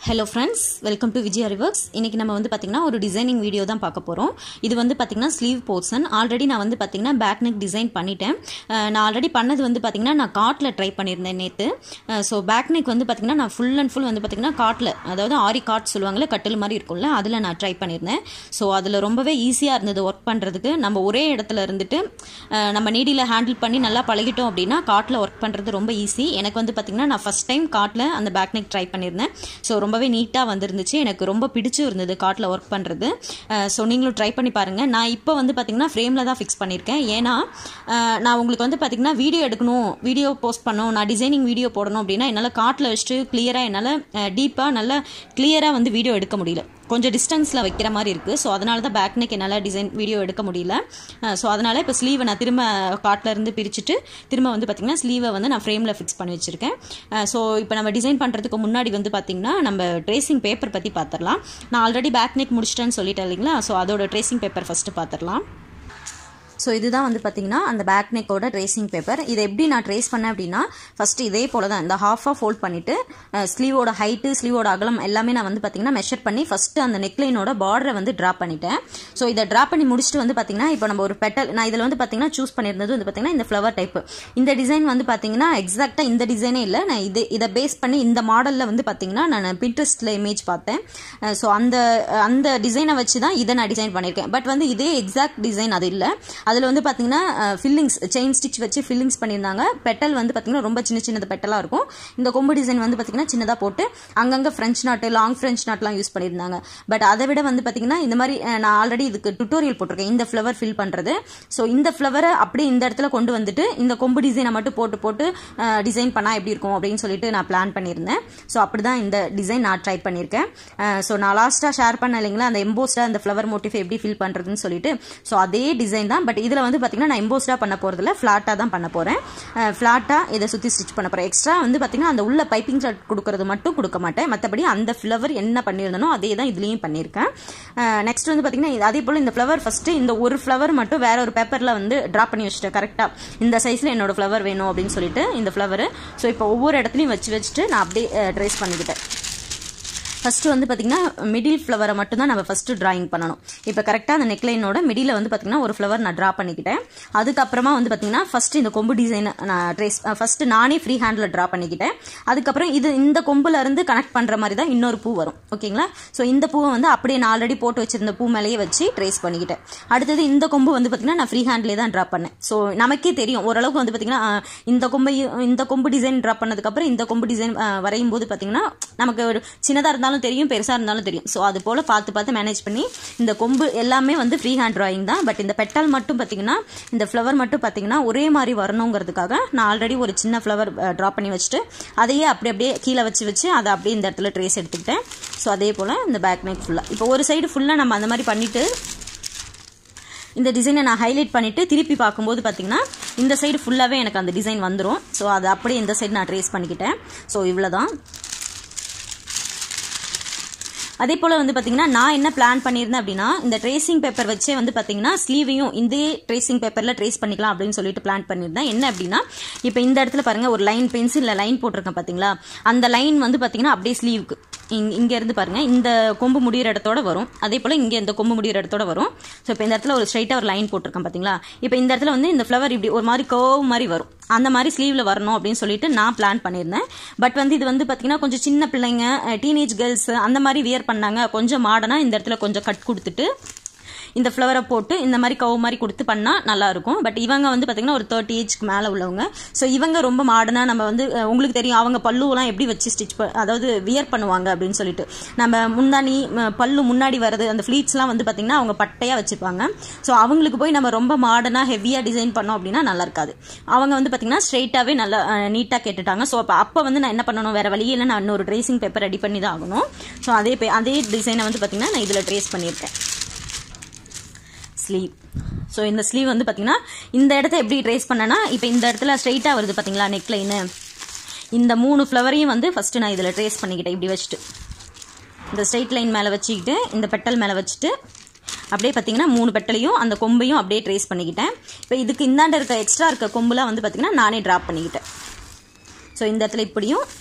hello friends welcome to Vijay ரிவர்க்ஸ் இன்றைக்கி நம்ம வந்து பார்த்திங்கன்னா ஒரு டிசைனிங் வீடியோ தான் பார்க்க போகிறோம் இது வந்து பார்த்திங்கன்னா ஸ்லீவ் போர்ஷன் ஆல்ரெடி நான் வந்து பார்த்திங்கன்னா பேக் நெக் டிசைன் பண்ணிட்டேன் அஹ் நான் ஆல்ரெடி பண்ணது வந்து பார்த்திங்கன்னா நான் காட்டில் ட்ரை பண்ணியிருந்தேன் நேற்று ஸோ பேக் நெக் வந்து பார்த்திங்கன்னா நான் ஃபுல் அண்ட் ஃபுல் வந்து பார்த்திங்கன்னா காட்டில் அதாவது ஆரி காட் சொல்லுவாங்கல்ல கட்டில் மாதிரி இருக்கும்ல அதில் நான் ட்ரை பண்ணியிருந்தேன் ஸோ அதில் ரொம்பவே ஈஸியாக இருந்தது ஒர்க் பண்ணுறதுக்கு நம்ம ஒரே இடத்துல இருந்துட்டு அஹ் நம்ம நீடியில் ஹேண்டில் பண்ணி நல்லா பழகிட்டோம் அப்படின்னா காட்டில் ஒர்க் பண்ணுறது ரொம்ப ஈஸி எனக்கு வந்து பார்த்திங்கன்னா நான் ஃபஸ்ட் டைம் காட்டில் அந்த பேக் நெக் ட்ரை பண்ணியிருந்தேன் ஸோ ரொம்பவே நீட்டாக வந்திருந்துச்சு எனக்கு ரொம்ப பிடிச்சும் இருந்தது காட்டில் ஒர்க் பண்ணுறது ஸோ நீங்களும் ட்ரை பண்ணி பாருங்கள் நான் இப்போ வந்து பார்த்திங்கன்னா ஃப்ரேமில் தான் ஃபிக்ஸ் பண்ணியிருக்கேன் ஏன்னா அஹ், நான் உங்களுக்கு வந்து பார்த்திங்கன்னா வீடியோ எடுக்கணும் வீடியோ போஸ்ட் பண்ணணும் நான் டிசைனிங் வீடியோ போடணும் அப்படின்னா என்னால் காட்டில் வச்சுட்டு கிளியராக என்னால் டீப்பாக நல்லா கிளியராக வந்து வீடியோ எடுக்க முடியல கொஞ்சம் டிஸ்டன்ஸில் வைக்கிற மாதிரி இருக்குது ஸோ அதனால தான் பேக் நெக் என்னால் டிசைன் வீடியோ எடுக்க முடியல ஸோ அதனால் இப்போ ஸ்லீவை நான் திரும்ப காட்டில் இருந்து பிரிச்சுட்டு திரும்ப வந்து பார்த்திங்கன்னா ஸ்லீவை வந்து நான் ஃப்ரேமில் ஃபிக்ஸ் பண்ணி வச்சுருக்கேன் ஸோ இப்போ நம்ம டிசைன் பண்ணுறதுக்கு முன்னாடி வந்து பார்த்திங்கன்னா நம்ம ட்ரேசிங் பேப்பர் பற்றி பார்த்துடலாம் நான் ஆல்ரெடி பேக் நெக் முடிச்சிட்டேன்னு சொல்லிட்டேன் இல்லைங்களா ஸோ அதோட ட்ரேசிங் பேப்பர் ஃபஸ்ட்டு பார்த்துடலாம் ஸோ இதுதான் வந்து பார்த்தீங்கன்னா அந்த பேக் நெக்கோட ட்ரேசிங் பேப்பர் இதை எப்படி நான் ட்ரேஸ் பண்ணேன் அப்படின்னா ஃபஸ்ட்டு இதே போல தான் இந்த ஹாஃபாக ஃபோல்ட் பண்ணிவிட்டு ஸ்லீவோட ஹைட்டு ஸ்லீவோட அகலம் எல்லாமே நான் வந்து பார்த்தீங்கன்னா மெஷர் பண்ணி ஃபஸ்ட்டு அந்த நெக்லைனோட பார்டரை வந்து ட்ரா பண்ணிட்டேன் ஸோ இதை ட்ரா பண்ணி முடிச்சுட்டு வந்து பார்த்தீங்கன்னா இப்போ நம்ம ஒரு பெட்டல் நான் இதில் வந்து பார்த்தீங்கன்னா சூஸ் பண்ணியிருந்தது வந்து பார்த்தீங்கன்னா இந்த ஃப்ளவர் டைப்பு இந்த டிசைன் வந்து பார்த்தீங்கன்னா எக்ஸாக்டாக இந்த டிசைனே இல்லை நான் இது இதை பேஸ் பண்ணி இந்த மாடலில் வந்து பார்த்தீங்கன்னா நான் பின்ட்ரெஸ்ட்டில் இமேஜ் பார்த்தேன் ஸோ அந்த அந்த டிசைனை வச்சு தான் இதை நான் டிசைன் பண்ணியிருக்கேன் பட் வந்து இதே எக்ஸாக்ட் டிசைன் அது இல்லை அதில் வந்து பார்த்தீங்கன்னா ஃபில்லிங்ஸ் செயின் ஸ்டிச் வச்சு ஃபில்லிங்ஸ் பண்ணியிருந்தாங்க பெட்டல் வந்து பார்த்தீங்கன்னா ரொம்ப சின்ன சின்னது பெட்டலாக இருக்கும் இந்த கொம்பு டிசைன் வந்து பார்த்தீங்கன்னா சின்னதாக போட்டு அங்கங்கே ஃப்ரெஞ்ச் நாட்டு லாங் ஃப்ரெஞ்ச் நாட்லாம் யூஸ் பண்ணியிருந்தாங்க பட் அதை விட வந்து பார்த்தீங்கன்னா இந்த மாதிரி அஹ், நான் ஆல்ரெடி இதுக்கு டுட்டோரியல் போட்டிருக்கேன் இந்த ஃப்ளவர் ஃபில் பண்ணுறது ஸோ இந்த ஃப்ளவரை அப்படியே இந்த இடத்துல கொண்டு வந்துட்டு இந்த கொம்பு டிசைனை மட்டும் போட்டு போட்டு டிசைன் பண்ணால் எப்படி இருக்கும் அப்படின்னு சொல்லிட்டு நான் பிளான் பண்ணியிருந்தேன் ஸோ அப்படி தான் இந்த டிசைன் நான் ட்ரை பண்ணியிருக்கேன் ஸோ நான் லாஸ்ட்டாக ஷேர் பண்ண இல்லைங்களா அந்த எம்போஸ்டாக அந்த ஃப்ளவர் மோட்டிஃப் எப்படி ஃபில் பண்ணுறதுன்னு சொல்லிட்டு ஸோ அதே டிசைன் தான் பட் இதில் வந்து பார்த்தீங்கன்னா நான் எம்போஸ்டாக பண்ண போகிறதில்ல ஃப்ளாட்டாக தான் பண்ண போகிறேன் ஃப்ளாட்டாக இதை சுற்றி ஸ்டிச் பண்ண போகிறேன் எக்ஸ்ட்ரா வந்து பார்த்தீங்கன்னா அந்த உள்ள பைப்பிங் த்ரெட் கொடுக்கறது மட்டும் கொடுக்க மாட்டேன் மற்றபடி அந்த ஃப்ளவர் என்ன பண்ணியிருந்தனோ அதே தான் இதுலேயும் பண்ணியிருக்கேன் நெக்ஸ்ட் வந்து பார்த்தீங்கன்னா இது- அதே போல் இந்த ஃப்ளவர் ஃபஸ்ட்டு இந்த ஒரு ஃப்ளவர் மட்டும் வேற ஒரு பேப்பரில் வந்து ட்ரா பண்ணி வச்சுட்டேன் கரெக்டாக இந்த சைஸில் என்னோட ஃப்ளவர் வேணும் அப்படின்னு சொல்லிட்டு இந்த ஃப்ளவர் ஸோ இப்போ ஒவ்வொரு இடத்துலையும் வச்சு வச்சுட்டு நான் அப்படியே ட்ரேஸ் பண்ணிக்கிட்டேன் ஃபஸ்ட்டு வந்து பார்த்திங்கன்னா மிடில் ஃப்ளவரை மட்டும் தான் நம்ம ஃபஸ்ட்டு ட்ராயிங் பண்ணணும் இப்போ கரெக்டாக அந்த நெக்லைனோட மிடில் வந்து பார்த்திங்கன்னா ஒரு ஃப்ளவர் நான் ட்ரா பண்ணிக்கிட்டேன் அதுக்கப்புறமா வந்து பார்த்திங்கன்னா ஃபஸ்ட்டு இந்த கொம்பு டிசைனை நான் ட்ரேஸ் ஃபஸ்ட்டு நானே ஃப்ரீ ஹேண்டில் ட்ரா பண்ணிக்கிட்டேன் அதுக்கப்புறம் இது இந்த கொம்புல இருந்து கனெக்ட் பண்ணுற மாதிரி தான் இன்னொரு பூ வரும் ஓகேங்களா ஸோ இந்த பூவை வந்து அப்படியே நான் ஆல்ரெடி போட்டு வச்சிருந்த பூ மேலேயே வச்சு ட்ரேஸ் பண்ணிக்கிட்டேன் அடுத்தது இந்த கொம்பு வந்து பார்த்திங்கன்னா நான் ஃப்ரீ ஹேண்ட்லேயே தான் ட்ரா பண்ணேன் ஸோ நமக்கே தெரியும் ஓரளவுக்கு வந்து பார்த்திங்கன்னா அஹ், இந்த கொம்பையும் இந்த கொம்பு டிசைன் ட்ரா பண்ணதுக்கப்புறம் இந்த கொம்பு டிசைன் வரையும் போது பார்த்திங்கன்னா நமக்கு ஒரு சின்னதாக இருந்தாலும் தெரியும் பெருசாக இருந்தாலும் தெரியும் ஸோ அது போல் பார்த்து பார்த்து மேனேஜ் பண்ணி இந்த கொம்பு எல்லாமே வந்து ஃப்ரீ ஹேண்ட் ட்ராயிங் தான் பட் இந்த பெட்டல் மட்டும் பார்த்தீங்கன்னா இந்த ஃப்ளவர் மட்டும் பார்த்தீங்கன்னா ஒரே மாதிரி வரணுங்கிறதுக்காக நான் ஆல்ரெடி ஒரு சின்ன ஃப்ளவர் ட்ரா பண்ணி வச்சுட்டு அதையே அப்படி அப்படியே கீழே வச்சு வச்சு அதை அப்படியே இந்த இடத்துல ட்ரேஸ் எடுத்துக்கிட்டேன் ஸோ அதே போல் இந்த பேக் நெக் ஃபுல்லாக இப்போ ஒரு சைடு ஃபுல்லாக நம்ம அந்த மாதிரி பண்ணிவிட்டு இந்த டிசைனை நான் ஹைலைட் பண்ணிவிட்டு திருப்பி பார்க்கும்போது பார்த்தீங்கன்னா இந்த சைடு ஃபுல்லாகவே எனக்கு அந்த டிசைன் வந்துடும் ஸோ அதை அப்படியே இந்த சைடு நான் ட்ரேஸ் பண்ணிக்கிட்டேன் ஸோ இவ்வளோ தான் அதே போல் வந்து பார்த்தீங்கன்னா நான் என்ன பிளான் பண்ணியிருந்தேன் அப்படின்னா இந்த ட்ரேசிங் பேப்பர் வச்சே வந்து பார்த்தீங்கன்னா ஸ்லீவையும் இதே ட்ரேசிங் பேப்பரில் ட்ரேஸ் பண்ணிக்கலாம் அப்படின்னு சொல்லிட்டு பிளான் பண்ணியிருந்தேன் என்ன அப்படின்னா இப்போ இந்த இடத்துல பாருங்க ஒரு லைன் பென்சிலில் லைன் போட்டிருக்கேன் பார்த்தீங்களா அந்த லைன் வந்து பார்த்தீங்கன்னா அப்படியே ஸ்லீவுக்கு இங்க இங்க இருந்து பாருங்க இந்த கொம்பு முடியிற இடத்தோட வரும் அதே போல இங்க இந்த கொம்பு முடியிற இடத்தோட வரும் ஸோ இப்போ இந்த இடத்துல ஒரு ஸ்ட்ரைட்டா ஒரு லைன் போட்டிருக்கேன் பாத்தீங்களா இப்போ இந்த இடத்துல வந்து இந்த ஃப்ளவர் இப்படி ஒரு மாதிரி கர்வ் மாதிரி வரும் அந்த மாதிரி ஸ்லீவ்ல வரணும் அப்படின்னு சொல்லிட்டு நான் பிளான் பண்ணியிருந்தேன் பட் வந்து இது வந்து பாத்தீங்கன்னா கொஞ்சம் சின்ன பிள்ளைங்க டீனேஜ் கேர்ள்ஸ் அந்த மாதிரி வியர் பண்ணாங்க கொஞ்சம் மாடர்னா இந்த இடத்துல கொஞ்சம் கட் கொடுத்துட்டு இந்த ஃப்ளவரை போட்டு இந்த மாதிரி கவு மாதிரி கொடுத்து பண்ணால் நல்லா இருக்கும் பட் இவங்க வந்து பார்த்தீங்கன்னா ஒரு தேர்ட்டி ஏஜ்க்கு மேலே உள்ளவங்க ஸோ இவங்க ரொம்ப மாடர்னாக நம்ம வந்து அஹ், உங்களுக்கு தெரியும் அவங்க பல்லுவெல்லாம் எப்படி வச்சு ஸ்டிச் அதாவது வியர் பண்ணுவாங்க அப்படின்னு சொல்லிட்டு நம்ம முன்னாடி ம, பல்லு முன்னாடி வர்றது அந்த ஃப்ளீட்ஸ்லாம் வந்து பார்த்தீங்கன்னா அவங்க பட்டையாக வச்சுப்பாங்க ஸோ அவங்களுக்கு போய் நம்ம ரொம்ப மாடர்னாக ஹெவியாக டிசைன் பண்ணோம் அப்படின்னா நல்லா இருக்காது அவங்க வந்து பார்த்தீங்கன்னா ஸ்ட்ரெயிட்டாகவே நல்லா நீட்டாக கேட்டுட்டாங்க ஸோ அப்போ அப்போ வந்து நான் என்ன பண்ணணும் வேறு வழியே இல்லை நான் இன்னொரு ட்ரேசிங் பேப்பர் ரெடி பண்ணி தான் ஆகணும் ஸோ அதே பே- அதே டிசைனை வந்து பார்த்தீங்கன்னா நான் இதில் ட்ரேஸ் பண்ணியிருக்கேன் ஸ்லீவ் ஸோ இந்த ஸ்லீவ் வந்து பார்த்தீங்கன்னா இந்த இடத்த எப்படி ட்ரேஸ் பண்ணேன்னா இப்போ இந்த இடத்துல ஸ்ட்ரைட்டாக வருது பார்த்தீங்களா நெக் லைனு இந்த மூணு ஃப்ளவரையும் வந்து ஃபஸ்ட்டு நான் இதில் ட்ரேஸ் பண்ணிக்கிட்டேன் இப்படி வச்சுட்டு இந்த ஸ்ட்ரைட் லைன் மேலே வச்சுக்கிட்டு இந்த பெட்டல் மேலே வச்சுட்டு அப்படியே பார்த்தீங்கன்னா மூணு பெட்டலையும் அந்த கொம்பையும் அப்படியே ட்ரேஸ் பண்ணிக்கிட்டேன் இப்போ இதுக்கு இந்தாண்ட இருக்க எக்ஸ்ட்ரா இருக்க கொம்புலாம் வந்து பார்த்தீங்கன்னா நானே ட்ராப் பண்ணிக்கிட்டேன் ஸோ இந்த இடத்துல இப்படியும்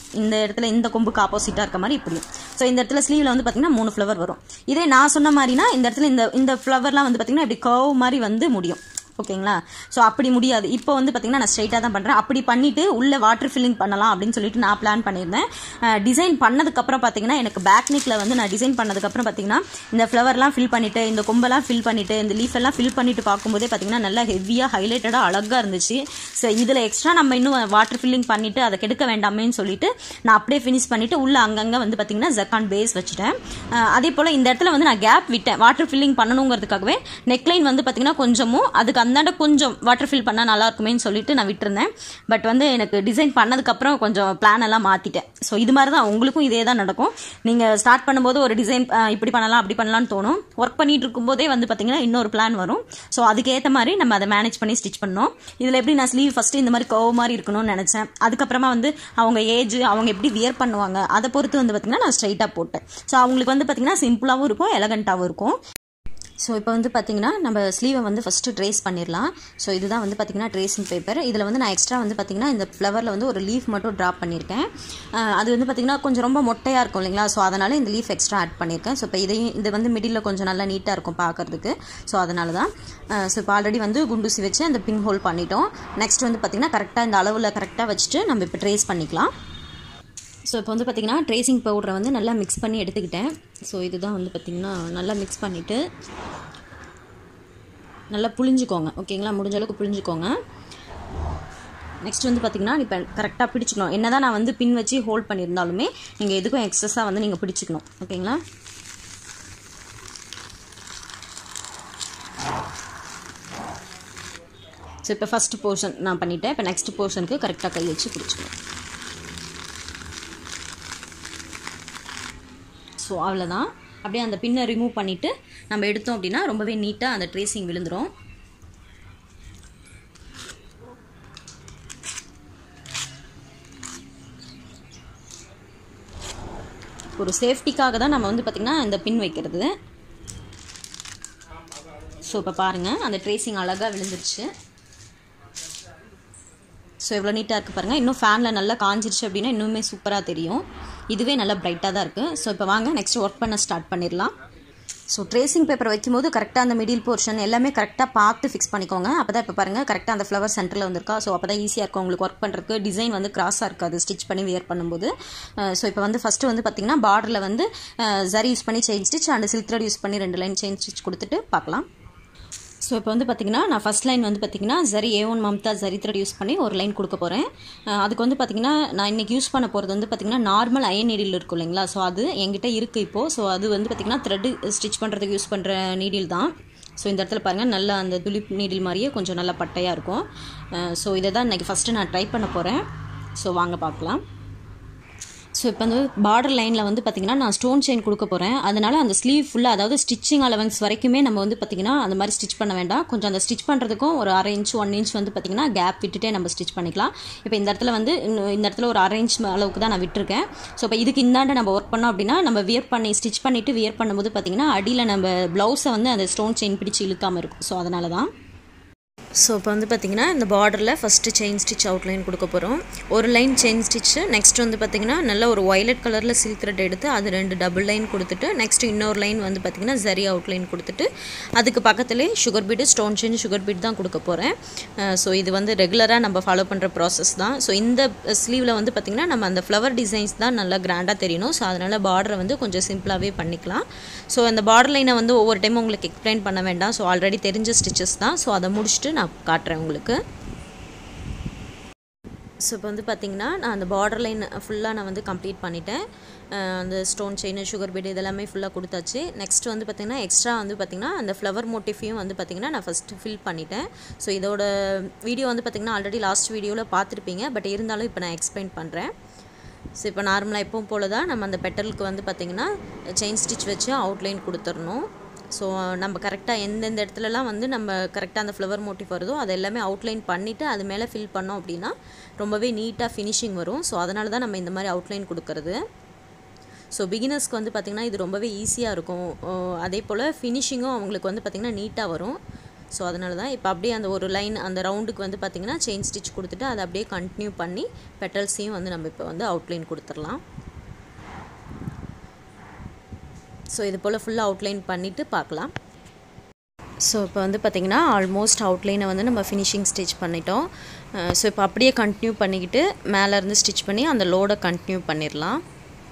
இந்த இடத்துல இந்த கொம்புக்கு ஆப்போசிட்டாக இருக்க மாதிரி இப்படியும் ஸோ இந்த இடத்துல ஸ்லீவில் வந்து பார்த்தீங்கன்னா மூணு ஃப்ளவர் வரும் இதே நான் சொன்ன மாதிரினா இந்த இடத்துல இந்த இந்த ஃப்ளவர்லாம் வந்து பார்த்தீங்கன்னா இப்படி கர்வ் மாதிரி வந்து முடியும் ஓகேங்களா ஸோ அப்படி முடியாது இப்போ வந்து பார்த்தீங்கன்னா நான் ஸ்ட்ரைட்டாக தான் பண்ணுறேன் அப்படி பண்ணிட்டு உள்ள வாட்டர் ஃபில்லிங் பண்ணலாம் அப்படின்னு சொல்லிட்டு நான் பிளான் பண்ணியிருந்தேன் டிசைன் பண்ணதுக்கப்புறம் பார்த்தீங்கன்னா எனக்கு பேக் நெக்கில் வந்து நான் டிசைன் பண்ணதுக்கப்புறம் பார்த்தீங்கன்னா இந்த ஃப்ளவர்லாம் ஃபில் பண்ணிட்டு இந்த கொம்பெல்லாம் ஃபில் பண்ணிட்டு இந்த லீஃப் எல்லாம் ஃபில் பண்ணிட்டு பார்க்கும்போதே பார்த்தீங்கன்னா நல்லா ஹெவியாக ஹைலைட்டடாக அழகாக இருந்துச்சு ஸோ இதில் எக்ஸ்ட்ரா நம்ம இன்னும் வாட்டர் ஃபில்லிங் பண்ணிட்டு அதை கெடுக்க வேண்டாமேன்னு சொல்லிட்டு நான் அப்படியே ஃபினிஷ் பண்ணிட்டு உள்ள அங்கங்கே வந்து பார்த்தீங்கன்னா ஜக்கான் பேஸ் வச்சுட்டேன் அஹ் அதே போல் இந்த இடத்துல வந்து நான் கேப் விட்டேன் வாட்டர் ஃபில்லிங் பண்ணணுங்கிறதுக்காகவே நெக்லைன் வந்து பார்த்தீங்கன்னா கொஞ்சமும் அதுக்கு அந்தாண்ட கொஞ்சம் வாட்டர் ஃபில் பண்ணால் நல்லா இருக்குமேன்னு சொல்லிட்டு நான் விட்டுருந்தேன் பட் வந்து எனக்கு டிசைன் பண்ணதுக்கப்புறம் கொஞ்சம் பிளான் எல்லாம் மாற்றிட்டேன் ஸோ இது மாதிரி தான் உங்களுக்கும் இதே தான் நடக்கும் நீங்கள் ஸ்டார்ட் பண்ணும்போது ஒரு டிசைன் இப்படி பண்ணலாம் அப்படி பண்ணலாம்னு தோணும் ஒர்க் பண்ணிட்டு இருக்கும்போதே வந்து பார்த்தீங்கன்னா இன்னொரு பிளான் வரும் ஸோ அதுக்கேற்ற மாதிரி நம்ம அதை மேனேஜ் பண்ணி ஸ்டிச் பண்ணோம் இதில் எப்படி நான் ஸ்லீவ் ஃபஸ்ட்டு இந்த மாதிரி கவ் மாதிரி இருக்கணும்னு நினச்சேன் அதுக்கப்புறமா வந்து அவங்க ஏஜ் அவங்க எப்படி வியர் பண்ணுவாங்க அதை பொறுத்து வந்து பார்த்தீங்கன்னா நான் ஸ்ட்ரைட்டாக போட்டேன் ஸோ அவங்களுக்கு வந்து பார்த்தீங்கன்னா சிம்பிளாகவும் இருக்கும் எலகண்ட்டாகவும் இருக்கும் ஸோ இப்போ வந்து பார்த்தீங்கன்னா நம்ம ஸ்லீவை வந்து ஃபஸ்ட்டு ட்ரேஸ் பண்ணிடலாம் ஸோ இதுதான் வந்து பார்த்தீங்கன்னா ட்ரேசிங் பேப்பர் இதில் வந்து நான் எக்ஸ்ட்ரா வந்து பார்த்தீங்கன்னா இந்த ஃப்ளவரில் வந்து ஒரு லீஃப் மட்டும் ட்ராப் பண்ணியிருக்கேன் அஹ் அது வந்து பார்த்தீங்கன்னா கொஞ்சம் ரொம்ப மொட்டையாக இருக்கும் இல்லைங்களா ஸோ அதனால் இந்த லீஃப் எக்ஸ்ட்ரா ஆட் பண்ணியிருக்கேன் ஸோ இப்போ இதையும் இது வந்து மிடில் கொஞ்சம் நல்லா நீட்டாக இருக்கும் பார்க்கறதுக்கு ஸோ அதனால தான் ஸோ இப்போ ஆல்ரெடி வந்து குண்டூசி வச்சு அந்த பின் ஹோல் பண்ணிட்டோம் நெக்ஸ்ட் வந்து பார்த்தீங்கன்னா கரெக்டாக இந்த அளவில் கரெக்டாக வச்சுட்டு நம்ம இப்போ ட்ரேஸ் பண்ணிக்கலாம் ஸோ இப்போ வந்து பார்த்திங்கன்னா ட்ரேசிங் பவுடரை வந்து நல்லா மிக்ஸ் பண்ணி எடுத்துக்கிட்டேன் ஸோ இதுதான் வந்து பார்த்திங்கன்னா நல்லா மிக்ஸ் பண்ணிவிட்டு நல்லா புளிஞ்சுக்கோங்க ஓகேங்களா முடிஞ்ச அளவுக்கு புளிஞ்சுக்கோங்க நெக்ஸ்ட் வந்து பார்த்திங்கன்னா இப்போ கரெக்டாக பிடிச்சிக்கணும் என்ன தான் நான் வந்து பின் வச்சு ஹோல்ட் பண்ணியிருந்தாலுமே நீங்கள் எதுக்கும் எக்ஸஸாக வந்து நீங்கள் பிடிச்சிக்கணும் ஓகேங்களா ஸோ இப்போ ஃபஸ்ட் போர்ஷன் நான் பண்ணிட்டேன் இப்போ நெக்ஸ்ட் போர்ஷனுக்கு கரெக்டாக கை வச்சு பிடிச்சிக்கணும் ஸோ அவ்வளோதான் அப்படியே அந்த பின்னை ரிமூவ் பண்ணிவிட்டு நம்ம எடுத்தோம் அப்படின்னா ரொம்பவே நீட்டாக அந்த ட்ரேசிங் விழுந்துடும் ஒரு சேஃப்டிக்காக தான் நம்ம வந்து பார்த்திங்கன்னா இந்த பின் வைக்கிறது ஸோ இப்போ பாருங்கள் அந்த ட்ரேசிங் அழகாக விழுந்துருச்சு ஸோ எவ்வளோ நீட்டாக இருக்குது பாருங்கள் இன்னும் ஃபேனில் நல்லா காஞ்சிருச்சு அப்படின்னா இன்னுமே சூப்பராக தெரியும் இதுவே நல்லா பிரைட்டாக தான் இருக்குது ஸோ இப்போ வாங்க நெக்ஸ்ட் ஒர்க் பண்ண ஸ்டார்ட் பண்ணிடலாம் ஸோ ட்ரேசிங் பேப்பர் வைக்கும்போது கரெக்டாக அந்த மிடில் போர்ஷன் எல்லாமே கரெக்டாக பார்த்து ஃபிக்ஸ் பண்ணிக்கோங்க அப்போ தான் இப்போ பாருங்கள் கரெக்டாக அந்த ஃப்ளவர் சென்டரில் வந்திருக்கா ஸோ அப்போ தான் ஈஸியாக இருக்கும் உங்களுக்கு ஒர்க் பண்ணுறதுக்கு டிசைன் வந்து கிராஸாக இருக்காது ஸ்டிச் பண்ணி வியர் பண்ணும்போது ஸோ இப்போ வந்து ஃபஸ்ட்டு வந்து பார்த்திங்கன்னா பார்டரில் வந்து ஜரி யூஸ் பண்ணி chain stitch and silk thread use பண்ணி ரெண்டு லைன் செயின் ஸ்டிச் கொடுத்துட்டு பார்க்கலாம் ஸோ இப்போ வந்து பார்த்திங்கன்னா நான் ஃபஸ்ட் லைன் வந்து பார்த்திங்கன்னா zari A one Mamta zari thread use பண்ணி ஒரு லைன் கொடுக்க போகிறேன் அதுக்கு வந்து பார்த்திங்கன்னா நான் இன்றைக்கி யூஸ் பண்ண போகிறது வந்து பார்த்திங்கன்னா நார்மல் அயன் நீடில் இருக்கும் இல்லைங்களா ஸோ அது என்கிட்ட இருக்குது இப்போது ஸோ அது வந்து பார்த்திங்கன்னா த்ரெட்டு ஸ்டிச் பண்ணுறதுக்கு யூஸ் பண்ணுற நீடில் தான் ஸோ இந்த இடத்துல பாருங்கள் நல்லா அந்த துளிப் நீடில் மாதிரியே கொஞ்சம் நல்லா பட்டையாக இருக்கும் ஸோ இதை தான் இன்றைக்கி ஃபஸ்ட்டு நான் ட்ரை பண்ண போகிறேன் ஸோ வாங்க பார்க்கலாம் ஸோ இப்போ வந்து பார்டர் லைனில் வந்து பார்த்திங்கன்னா நான் ஸ்டோன் செயின் கொடுக்க போகிறேன் அதனால் அந்த ஸ்லீவ் ஃபுல்லாக அதாவது ஸ்டிச்சிங் அலவன்ஸ் வரைக்குமே நம்ம வந்து பார்த்திங்கன்னா அந்த மாதிரி ஸ்டிச் பண்ண வேண்டாம் கொஞ்சம் அந்த ஸ்டிச் பண்ணுறதுக்கும் ஒரு அரை இன்ச் ஒன் இன்ச் வந்து பார்த்திங்கன்னா கேப் விட்டுட்டே நம்ம ஸ்டிச் பண்ணிக்கலாம் இப்போ இந்த இடத்துல வந்து இன்னும் இந்த இடத்துல ஒரு அரை இன்ச் அளவுக்கு தான் நான் விட்டுருக்கேன் ஸோ இப்போ இதுக்கு இந்தாண்ட நம்ம ஒர்க் பண்ணோம் அப்படின்னா நம்ம வியர் பண்ணி ஸ்டிச் பண்ணிவிட்டு வியர் பண்ணும்போது பார்த்திங்கன்னா அடியில் நம்ம ப்ளவுஸை வந்து அந்த ஸ்டோன் செயின் பிடிச்சி இழுக்காமல் இருக்கும் ஸோ அதனால தான் ஸோ இப்போ வந்து பார்த்திங்கன்னா இந்த பார்டரில் ஃபஸ்ட்டு செயின் ஸ்டிச் அவுட்லைன் கொடுக்க போகிறோம் ஒரு லைன் செயின் ஸ்டிச்சு நெக்ஸ்ட் வந்து பார்த்திங்கன்னா நல்ல ஒரு ஒய்லட் கலரில் சில்க் த்ரெட் எடுத்து அது ரெண்டு டபுள் லைன் கொடுத்துட்டு நெக்ஸ்ட் இன்னொரு லைன் வந்து பார்த்திங்கன்னா ஜரி அவுட்லைன் கொடுத்துட்டு அதுக்கு பக்கத்துலேயே sugar bead stone chain sugar bead தான் கொடுக்க போகிறேன் ஸோ இது வந்து ரெகுலராக நம்ம ஃபாலோ பண்ணுற ப்ராசஸ் தான் ஸோ இந்த ஸ்லீவில் வந்து பார்த்திங்கன்னா நம்ம அந்த ஃப்ளவர் டிசைன்ஸ் தான் நல்லா கிராண்டாக தெரியணும் ஸோ அதனால் பார்டரை வந்து கொஞ்சம் சிம்பிளாகவே பண்ணிக்கலாம் ஸோ அந்த பார்டர் லைனை வந்து ஒவ்வொரு டைம் உங்களுக்கு எக்ஸ்பிளைன் பண்ண வேண்டாம் ஸோ ஆல்ரெடி தெரிஞ்ச ஸ்டிச்சஸ் தான் ஸோ அதை முடிச்சுட்டு நான் காட்டுறேன் உங்களுக்கு ஸோ இப்போ வந்து பார்த்திங்கன்னா நான் அந்த பார்டர் லைன் ஃபுல்லாக நான் வந்து கம்ப்ளீட் பண்ணிட்டேன் அந்த ஸ்டோன் செயின் சுகர் பீடு இதெல்லாமே ஃபுல்லாக கொடுத்தாச்சு நெக்ஸ்ட் வந்து பார்த்திங்கன்னா எக்ஸ்ட்ரா வந்து பார்த்திங்கன்னா அந்த ஃப்ளவர் மோட்டிஃபையும் வந்து பார்த்திங்கன்னா நான் ஃபஸ்ட்டு ஃபில் பண்ணிட்டேன் ஸோ இதோட வீடியோ வந்து பார்த்திங்கன்னா ஆல்ரெடி லாஸ்ட் வீடியோவில் பார்த்துருப்பீங்க பட் இருந்தாலும் இப்போ நான் எக்ஸ்பிளைன் பண்ணுறேன் ஸோ இப்போ நார்மலாக எப்பவும் போல் தான் நம்ம அந்த பெட்டலுக்கு வந்து பார்த்திங்கன்னா செயின் ஸ்டிச் வச்சு அவுட்லைன் கொடுத்துடணும் ஸோ நம்ம கரெக்டாக எந்தெந்த இடத்துலலாம் வந்து நம்ம கரெக்டாக அந்த ஃப்ளவர் மோட்டிவ் வருதோ அது எல்லாமே அவுட்லைன் பண்ணிவிட்டு அது மேலே ஃபில் பண்ணோம் அப்படின்னா ரொம்பவே நீட்டாக ஃபினிஷிங் வரும் ஸோ அதனால தான் நம்ம இந்த மாதிரி அவுட்லைன் கொடுக்கறது ஸோ பிகினர்ஸ்க்கு வந்து பார்த்திங்கன்னா இது ரொம்பவே ஈஸியாக இருக்கும் அதே போல் ஃபினிஷிங்கும் அவங்களுக்கு வந்து பார்த்திங்கன்னா நீட்டாக வரும் ஸோ அதனால தான் இப்போ அப்படியே அந்த ஒரு லைன் அந்த ரவுண்டுக்கு வந்து பார்த்திங்கன்னா செயின் ஸ்டிச் கொடுத்துட்டு அதை அப்படியே கண்டினியூ பண்ணி பெட்டல்ஸையும் வந்து நம்ம இப்போ வந்து அவுட்லைன் கொடுத்துடலாம் ஸோ இது போல் ஃபுல்லாக அவுட்லைன் பண்ணிவிட்டு பார்க்கலாம் ஸோ இப்போ வந்து பார்த்திங்கன்னா ஆல்மோஸ்ட் அவுட்லைனை வந்து நம்ம ஃபினிஷிங் ஸ்டிச் பண்ணிட்டோம் ஸோ இப்போ அப்படியே கண்டினியூ பண்ணிக்கிட்டு மேலேருந்து ஸ்டிச் பண்ணி அந்த லோடை கண்டினியூ பண்ணிடலாம்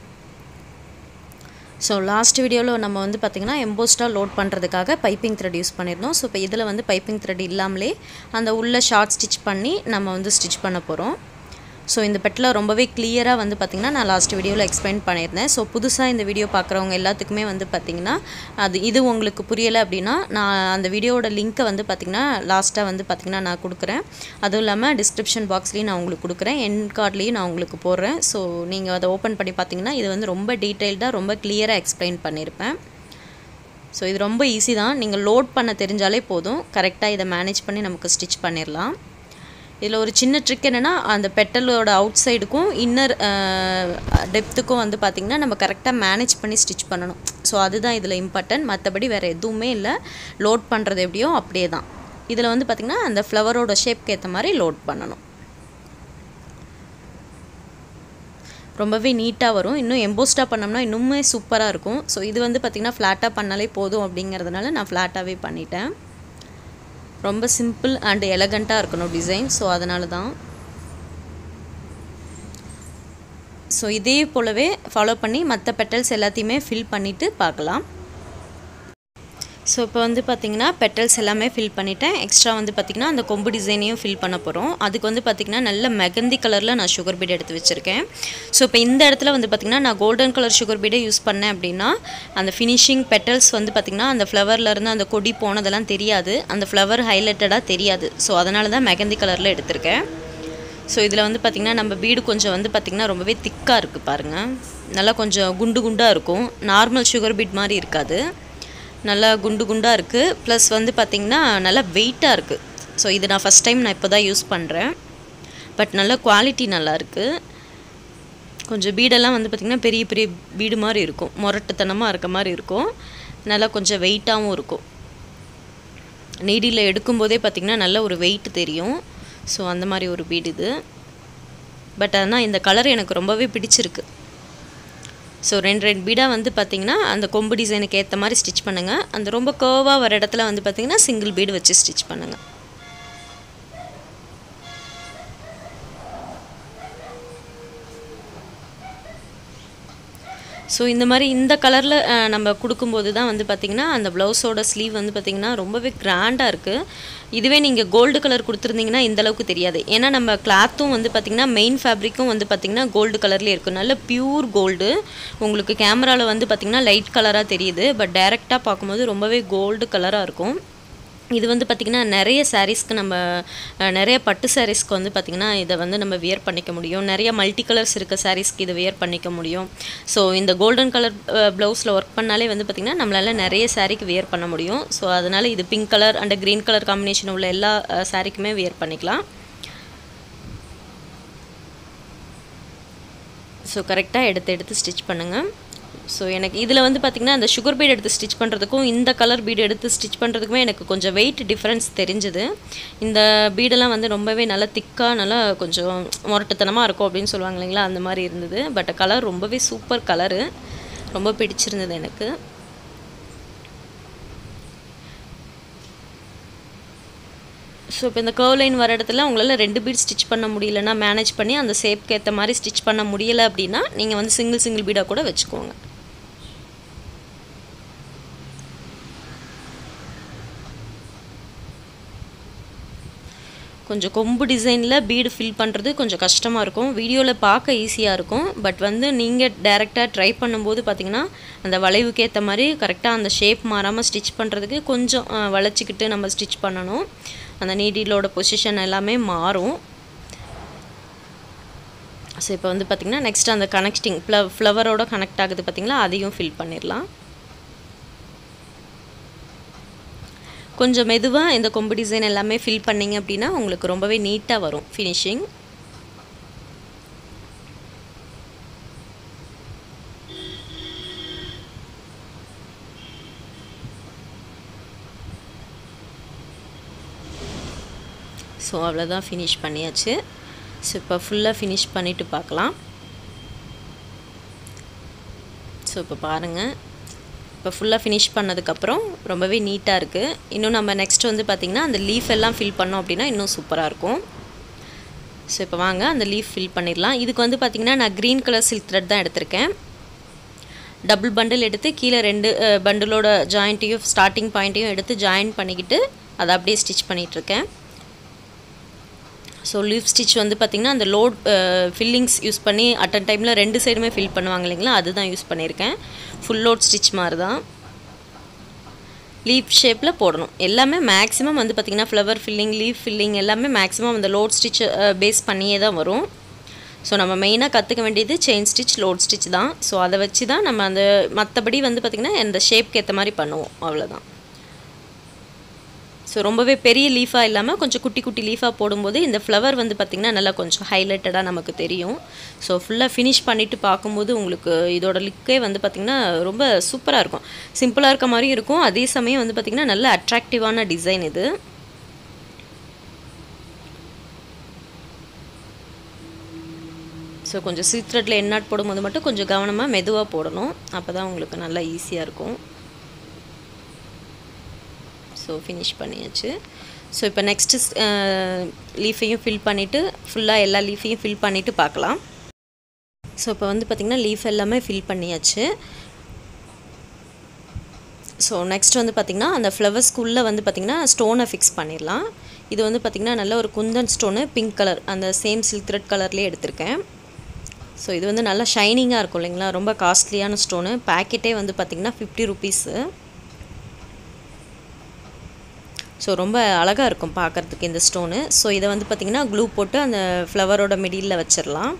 ஸோ லாஸ்ட் வீடியோவில் நம்ம வந்து பார்த்திங்கன்னா எம்போஸ்டாக லோட் பண்ணுறதுக்காக பைப்பிங் த்ரெட் யூஸ் பண்ணியிருந்தோம் ஸோ இப்போ இதில் வந்து பைப்பிங் த்ரெட் இல்லாமலே அந்த உள்ள ஷார்ட் ஸ்டிச் பண்ணி நம்ம வந்து ஸ்டிச் பண்ண போகிறோம் ஸோ இந்த பெட்டில் ரொம்பவே கிளியராக வந்து பார்த்திங்கன்னா நான் லாஸ்ட் வீடியோவில் எக்ஸ்பிளைன் பண்ணியிருந்தேன் ஸோ புதுசாக இந்த வீடியோ பார்க்குறவங்க எல்லாத்துக்குமே வந்து பார்த்திங்கன்னா அது இது உங்களுக்கு புரியலை அப்படின்னா நான் அந்த வீடியோவோட லிங்க்கை வந்து பார்த்திங்கன்னா லாஸ்ட்டாக வந்து பார்த்திங்கன்னா நான் கொடுக்குறேன் அதுவும் இல்லாமல் டிஸ்கிரிப்ஷன் பாக்ஸ்லேயும் நான் உங்களுக்கு கொடுக்குறேன் என் கார்ட்லேயும் நான் உங்களுக்கு போடுறேன் ஸோ நீங்கள் அதை ஓப்பன் பண்ணி பார்த்தீங்கன்னா இது வந்து ரொம்ப டீட்டெயில்டாக ரொம்ப கிளியராக எக்ஸ்பிளைன் பண்ணியிருப்பேன் ஸோ இது ரொம்ப ஈஸி தான் நீங்கள் லோட் பண்ண தெரிஞ்சாலே போதும் கரெக்டாக இதை மேனேஜ் பண்ணி நமக்கு ஸ்டிச் பண்ணிடலாம் இதில் ஒரு சின்ன ட்ரிக் என்னென்னா அந்த பெட்டலோட அவுட் சைடுக்கும் இன்னர் டெப்த்துக்கும் வந்து பார்த்திங்கன்னா நம்ம கரெக்டாக மேனேஜ் பண்ணி ஸ்டிச் பண்ணணும் ஸோ அதுதான் இதில் இம்பார்ட்டன்ட் மற்றபடி வேறு எதுவுமே இல்லை லோட் பண்ணுறது எப்படியோ அப்படியே தான் இதில் வந்து பார்த்திங்கன்னா அந்த ஃப்ளவரோட ஷேப்க்கு ஏற்ற மாதிரி லோட் பண்ணணும் ரொம்பவே நீட்டாக வரும் இன்னும் எம்போஸ்டாக பண்ணோம்னா இன்னுமே சூப்பராக இருக்கும் ஸோ இது வந்து பார்த்திங்கன்னா ஃப்ளாட்டாக பண்ணாலே போதும் அப்படிங்கிறதுனால நான் ஃப்ளாட்டாகவே பண்ணிட்டேன் ரொம்ப சிம்பிள் அண்ட் எலகண்ட்டாக இருக்கணும் டிசைன் ஸோ அதனால தான் ஸோ இதே போலவே ஃபாலோ பண்ணி மற்ற பெட்டல்ஸ் எல்லாத்தையுமே ஃபில் பண்ணிவிட்டு பார்க்கலாம் ஸோ இப்போ வந்து பார்த்திங்கன்னா பெட்டல்ஸ் எல்லாமே ஃபில் பண்ணிட்டேன் எக்ஸ்ட்ரா வந்து பார்த்திங்கன்னா அந்த கொம்பு டிசைனையும் ஃபில் பண்ண போகிறோம் அதுக்கு வந்து பார்த்திங்கன்னா நல்ல மெகந்தி கலரில் நான் சுகர் பீட் எடுத்து வச்சுருக்கேன் ஸோ இப்போ இந்த இடத்துல வந்து பார்த்திங்கன்னா நான் கோல்டன் கலர் சுகர் பீடே யூஸ் பண்ணேன் அப்படின்னா அந்த ஃபினிஷிங் பெட்டல்ஸ் வந்து பார்த்திங்கன்னா அந்த ஃப்ளவர்லேருந்து அந்த கொடி போனதெல்லாம் தெரியாது அந்த ஃப்ளவர் ஹைலைட்டடாக தெரியாது ஸோ அதனால தான் மெகந்தி கலரில் எடுத்திருக்கேன் ஸோ இதில் வந்து பார்த்திங்கன்னா நம்ம பீடு கொஞ்சம் வந்து பார்த்திங்கன்னா ரொம்பவே திக்காக இருக்குது பாருங்கள் நல்லா கொஞ்சம் குண்டு குண்டாக இருக்கும் நார்மல் சுகர் பீட் மாதிரி இருக்காது நல்லா குண்டு குண்டாக இருக்குது ப்ளஸ் வந்து பார்த்திங்கன்னா நல்லா வெயிட்டாக இருக்குது ஸோ இது நான் ஃபஸ்ட் டைம் நான் இப்போ தான் யூஸ் பண்ணுறேன் பட் நல்ல குவாலிட்டி நல்லா இருக்குது கொஞ்சம் பீடெல்லாம் வந்து பார்த்திங்கன்னா பெரிய பெரிய பீடு மாதிரி இருக்கும் முரட்டுத்தனமாக இருக்க மாதிரி இருக்கும் நல்லா கொஞ்சம் வெயிட்டாகவும் இருக்கும் நீடியில் எடுக்கும்போதே பார்த்திங்கன்னா நல்ல ஒரு வெயிட் தெரியும் ஸோ அந்த மாதிரி ஒரு பீடு இது பட் ஆனால் இந்த கலர் எனக்கு ரொம்பவே பிடிச்சிருக்கு ஸோ ரெண்டு ரெண்டு பீடாக வந்து பார்த்திங்கன்னா அந்த கொம்பு டிசைனுக்கு ஏற்ற மாதிரி ஸ்டிச் பண்ணுங்கள் அந்த ரொம்ப கர்வாக வர இடத்துல வந்து பார்த்திங்கன்னா சிங்கிள் பீடு வச்சு ஸ்டிச் பண்ணுங்கள் ஸோ இந்த மாதிரி இந்த கலரில் நம்ம கொடுக்கும்போது தான் வந்து பார்த்திங்கன்னா அந்த ப்ளவுஸோட ஸ்லீவ் வந்து பார்த்திங்கன்னா ரொம்பவே கிராண்டாக இருக்குது இதுவே நீங்கள் கோல்டு கலர் கொடுத்துருந்தீங்கன்னா இந்த அளவுக்கு தெரியாது ஏன்னா நம்ம கிளாத்தும் வந்து பார்த்திங்கன்னா மெயின் ஃபேப்ரிக்கும் வந்து பார்த்திங்கன்னா கோல்டு கலர்லேயே இருக்கும் நல்ல பியூர் கோல்டு உங்களுக்கு கேமராவில் வந்து பார்த்திங்கன்னா லைட் கலராக தெரியுது பட் டைரெக்டாக பார்க்கும்போது ரொம்பவே கோல்டு கலராக இருக்கும் இது வந்து பார்த்திங்கன்னா நிறைய சாரீஸ்க்கு நம்ம நிறைய பட்டு சாரீஸ்க்கு வந்து பார்த்திங்கன்னா இதை வந்து நம்ம வியர் பண்ணிக்க முடியும் நிறைய மல்டி கலர்ஸ் இருக்க சாரீஸ்க்கு இதை வியர் பண்ணிக்க முடியும் ஸோ இந்த கோல்டன் கலர் ப்ளவுஸில் ஒர்க் பண்ணாலே வந்து பார்த்திங்கன்னா நம்மளால் நிறைய சாரீக்கு வியர் பண்ண முடியும் ஸோ அதனால் இது pink colour and green colour combination உள்ள எல்லா சாரீக்குமே வியர் பண்ணிக்கலாம் ஸோ கரெக்டாக எடுத்து எடுத்து ஸ்டிச் பண்ணுங்கள் ஸோ எனக்கு இதில் வந்து பார்த்திங்கன்னா அந்த சுகர் பீட் எடுத்து ஸ்டிச் பண்ணுறதுக்கும் இந்த கலர் பீடு எடுத்து ஸ்டிச் பண்ணுறதுக்குமே எனக்கு கொஞ்சம் வெயிட் டிஃப்ரென்ஸ் தெரிஞ்சுது இந்த பீடெல்லாம் வந்து ரொம்பவே நல்லா திக்காக நல்லா கொஞ்சம் முரட்டுத்தனமாக இருக்கும் அப்படின்னு சொல்லுவாங்க இல்லைங்களா அந்த மாதிரி இருந்தது பட் கலர் ரொம்பவே சூப்பர் கலரு ரொம்ப பிடிச்சிருந்தது எனக்கு ஸோ இப்போ இந்த கர்வ் லைன் வர இடத்துல உங்களால் ரெண்டு பீட் ஸ்டிச் பண்ண முடியலன்னா மேனேஜ் பண்ணி அந்த ஷேப்க்கு ஏற்ற மாதிரி ஸ்டிச் பண்ண முடியலை அப்படின்னா நீங்கள் வந்து சிங்கிள் சிங்கிள் பீடாக கூட வச்சுக்கோங்க கொஞ்சம் கொம்பு டிசைனில் பீடு ஃபில் பண்ணுறது கொஞ்சம் கஷ்டமாக இருக்கும் வீடியோவில் பார்க்க ஈஸியாக இருக்கும் பட் வந்து நீங்கள் டேரெக்டாக ட்ரை பண்ணும்போது பார்த்திங்கன்னா அந்த வளைவுக்கு ஏற்ற மாதிரி கரெக்டாக அந்த ஷேப் மாறாமல் ஸ்டிச் பண்ணுறதுக்கு கொஞ்சம் வளைச்சிக்கிட்டு நம்ம ஸ்டிச் பண்ணணும் அந்த நீடிலோட பொசிஷன் எல்லாமே மாறும் ஸோ இப்போ வந்து பார்த்திங்கன்னா நெக்ஸ்ட் அந்த கனெக்டிங் ஃப்ள ஃப்ளவரோட கனெக்ட் ஆகுது பார்த்திங்களா அதையும் ஃபில் பண்ணிடலாம் கொஞ்சம் மெதுவாக இந்த கொம்பு டிசைன் எல்லாமே ஃபில் பண்ணிங்க அப்படின்னா உங்களுக்கு ரொம்பவே நீட்டாக வரும் ஃபினிஷிங் ஸோ அவ்வளோதான் ஃபினிஷ் பண்ணியாச்சு ஸோ இப்போ ஃபுல்லாக ஃபினிஷ் பண்ணிவிட்டு பார்க்கலாம் ஸோ இப்போ பாருங்கள் இப்போ ஃபுல்லாக ஃபினிஷ் பண்ணதுக்கப்புறம் ரொம்பவே நீட்டாக இருக்குது இன்னும் நம்ம நெக்ஸ்ட் வந்து பார்த்திங்கன்னா அந்த லீஃப் எல்லாம் ஃபில் பண்ணோம் அப்படின்னா இன்னும் சூப்பராக இருக்கும் ஸோ இப்போ வாங்க அந்த லீஃப் ஃபில் பண்ணிடலாம் இதுக்கு வந்து பார்த்திங்கன்னா நான் க்ரீன் கலர் சில்க் த்ரெட் தான் எடுத்திருக்கேன் டபுள் பண்டில் எடுத்து கீழே ரெண்டு பண்டிலோட ஜாயிண்ட்டையும் ஸ்டார்டிங் பாயிண்ட்டையும் எடுத்து ஜாயின் பண்ணிக்கிட்டு அதை அப்படியே ஸ்டிச் பண்ணிகிட்ருக்கேன் ஸோ லீஃப் ஸ்டிச் வந்து பார்த்திங்கன்னா அந்த லோட் ஃபில்லிங்ஸ் யூஸ் பண்ணி அட் அ டைமில் ரெண்டு சைடுமே ஃபில் பண்ணுவாங்க இல்லைங்களா அதுதான் யூஸ் பண்ணியிருக்கேன் ஃபுல் லோட் ஸ்டிச் மாதிரி தான் லீஃப் ஷேப்பில் போடணும் எல்லாமே மேக்ஸிமம் வந்து பார்த்திங்கன்னா ஃப்ளவர் ஃபில்லிங் லீஃப் ஃபில்லிங் எல்லாமே மேக்ஸிமம் அந்த லோட் ஸ்டிச் பேஸ் பண்ணியே தான் வரும் ஸோ நம்ம மெயினாக கற்றுக்க வேண்டியது செயின் ஸ்டிச் லோட் ஸ்டிச் தான் ஸோ அதை வச்சு தான் நம்ம அந்த மற்றபடி வந்து பார்த்திங்கன்னா இந்த ஷேப்க்கு ஏற்ற மாதிரி பண்ணுவோம் அவ்வளோதான் ஸோ ரொம்பவே பெரிய லீஃபாக இல்லாமல் கொஞ்சம் குட்டி குட்டி லீஃபாக போடும்போது இந்த ஃப்ளவர் வந்து பார்த்திங்கன்னா நல்லா கொஞ்சம் ஹைலைட்டடாக நமக்கு தெரியும் ஸோ ஃபுல்லாக ஃபினிஷ் பண்ணிவிட்டு பார்க்கும்போது உங்களுக்கு இதோட லுக்கே வந்து பார்த்திங்கன்னா ரொம்ப சூப்பராக இருக்கும் சிம்பிளாக இருக்க மாதிரி இருக்கும் அதே சமயம் வந்து பார்த்திங்கன்னா நல்ல அட்ராக்டிவான டிசைன் இது ஸோ கொஞ்சம் சீத்ரெட்டில் எண்ணாட் போடும்போது மட்டும் கொஞ்சம் கவனமாக மெதுவாக போடணும் அப்போ தான் உங்களுக்கு நல்லா ஈஸியாக இருக்கும் ஸோ ஃபினிஷ் பண்ணியாச்சு ஸோ இப்போ நெக்ஸ்ட்டு லீஃபையும் ஃபில் பண்ணிவிட்டு ஃபுல்லாக எல்லா லீஃபையும் ஃபில் பண்ணிவிட்டு பார்க்கலாம் ஸோ இப்போ வந்து பார்த்திங்கன்னா லீஃப் எல்லாமே ஃபில் பண்ணியாச்சு ஸோ நெக்ஸ்ட் வந்து பார்த்திங்கன்னா அந்த ஃப்ளவர்ஸ்குள்ளே வந்து பார்த்திங்கன்னா ஸ்டோனை ஃபிக்ஸ் பண்ணிடலாம் இது வந்து பார்த்திங்கன்னா நல்ல ஒரு குந்தன் ஸ்டோனு பிங்க் கலர் அந்த சேம் சில்க் த்ரெட் கலர்லேயே எடுத்திருக்கேன் ஸோ இது வந்து நல்லா ஷைனிங்காக இருக்கும் இல்லைங்களா ரொம்ப காஸ்ட்லியான ஸ்டோனு பேக்கெட்டே வந்து பார்த்திங்கன்னா ஃபிஃப்டி ருபீஸு ஸோ ரொம்ப அழகாக இருக்கும் பார்க்குறதுக்கு இந்த ஸ்டோனு ஸோ இதை வந்து பார்த்திங்கன்னா க்ளூ போட்டு அந்த ஃப்ளவரோட மிடியில் வச்சிடலாம்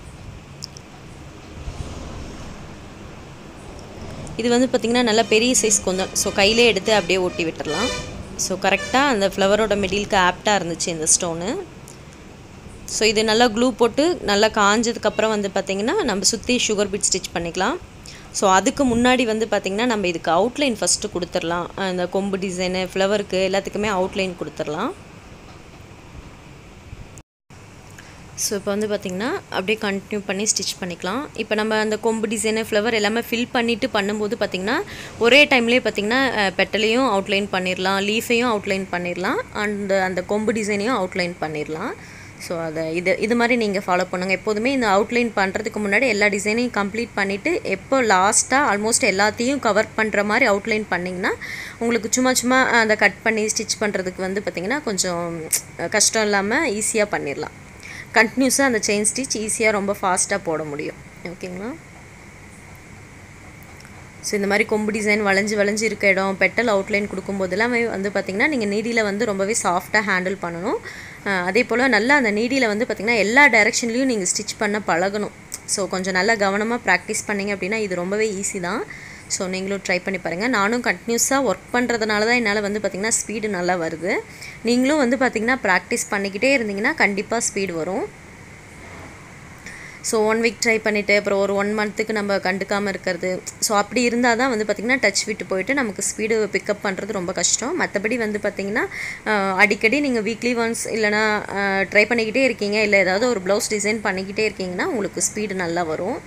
இது வந்து பார்த்திங்கன்னா நல்லா பெரிய சைஸ் கொஞ்சம் ஸோ கையிலே எடுத்து அப்படியே ஒட்டி விட்டுடலாம் ஸோ கரெக்டாக அந்த ஃப்ளவரோட மிடிலுக்கு ஆப்டாக இருந்துச்சு இந்த ஸ்டோனு ஸோ இது நல்லா க்ளூ போட்டு நல்லா காஞ்சதுக்கப்புறம் வந்து பார்த்திங்கன்னா நம்ம சுற்றி சுகர் பீட் ஸ்டிச் பண்ணிக்கலாம் ஸோ அதுக்கு முன்னாடி வந்து பார்த்திங்கன்னா நம்ம இதுக்கு அவுட்லைன் ஃபஸ்ட்டு கொடுத்துடலாம் அந்த கொம்பு டிசைனு ஃப்ளவருக்கு எல்லாத்துக்குமே அவுட்லைன் கொடுத்துடலாம் ஸோ இப்போ வந்து பார்த்திங்கன்னா அப்படியே கண்டினியூ பண்ணி ஸ்டிச் பண்ணிக்கலாம் இப்போ நம்ம அந்த கொம்பு டிசைனு ஃப்ளவர் எல்லாமே ஃபில் பண்ணிவிட்டு பண்ணும்போது பார்த்திங்கன்னா ஒரே டைம்லேயே பார்த்திங்கன்னா பெட்டலையும் அவுட்லைன் பண்ணிடலாம் லீஃபையும் அவுட்லைன் பண்ணிடலாம் அண்ட் அந்த கொம்பு டிசைனையும் அவுட்லைன் பண்ணிடலாம் ஸோ அதை இது இது மாதிரி நீங்கள் ஃபாலோ பண்ணுங்கள் எப்போதுமே இந்த அவுட்லைன் பண்ணுறதுக்கு முன்னாடி எல்லா டிசைனையும் கம்ப்ளீட் பண்ணிவிட்டு எப்போ லாஸ்ட்டாக ஆல்மோஸ்ட் எல்லாத்தையும் கவர் பண்ணுற மாதிரி அவுட்லைன் பண்ணிங்கன்னா உங்களுக்கு சும்மா சும்மா அதை கட் பண்ணி ஸ்டிச் பண்ணுறதுக்கு வந்து பார்த்திங்கன்னா கொஞ்சம் கஷ்டம் இல்லாமல் ஈஸியாக பண்ணிடலாம் கண்டினியூஸாக அந்த செயின் ஸ்டிச் ஈஸியாக ரொம்ப ஃபாஸ்ட்டாக போட முடியும் ஓகேங்களா ஸோ இந்த மாதிரி கொம்பு டிசைன் வளைஞ்சு வளைஞ்சு இருக்க இடம் பெட்டல் அவுட்லைன் கொடுக்கும்போதெல்லாம் வந்து பார்த்திங்கன்னா நீங்கள் நீடியில் வந்து ரொம்பவே சாஃப்டாக ஹேண்டில் பண்ணணும் அதே போல் நல்லா அந்த நீடியில் வந்து பார்த்திங்கன்னா எல்லா டைரெக்ஷன்லேயும் நீங்கள் ஸ்டிச் பண்ண பழகணும் ஸோ கொஞ்சம் நல்லா கவனமாக ப்ராக்டிஸ் பண்ணிங்க அப்படின்னா இது ரொம்பவே ஈஸி தான் ஸோ நீங்களும் ட்ரை பண்ணி பாருங்கள் நானும் கண்டினியூஸாக ஒர்க் பண்ணுறதுனால தான் என்னால் வந்து பார்த்திங்கன்னா ஸ்பீடு நல்லா வருது நீங்களும் வந்து பார்த்திங்கன்னா ப்ராக்டிஸ் பண்ணிக்கிட்டே இருந்தீங்கன்னா கண்டிப்பாக ஸ்பீடு வரும் ஸோ ஒன் வீக் ட்ரை பண்ணிவிட்டு அப்புறம் ஒரு ஒன் மந்த்துக்கு நம்ம கண்டுக்காமல் இருக்கிறது ஸோ அப்படி இருந்தால் தான் வந்து பார்த்திங்கன்னா டச் விட்டு போயிட்டு நமக்கு ஸ்பீடு பிக்கப் பண்ணுறது ரொம்ப கஷ்டம் மற்றபடி வந்து பார்த்திங்கன்னா அடிக்கடி நீங்கள் வீக்லி ஒன்ஸ் இல்லைனா ட்ரை பண்ணிக்கிட்டே இருக்கீங்க இல்லை ஏதாவது ஒரு ப்ளவுஸ் டிசைன் பண்ணிக்கிட்டே இருக்கீங்கன்னா உங்களுக்கு ஸ்பீடு நல்லா வரும்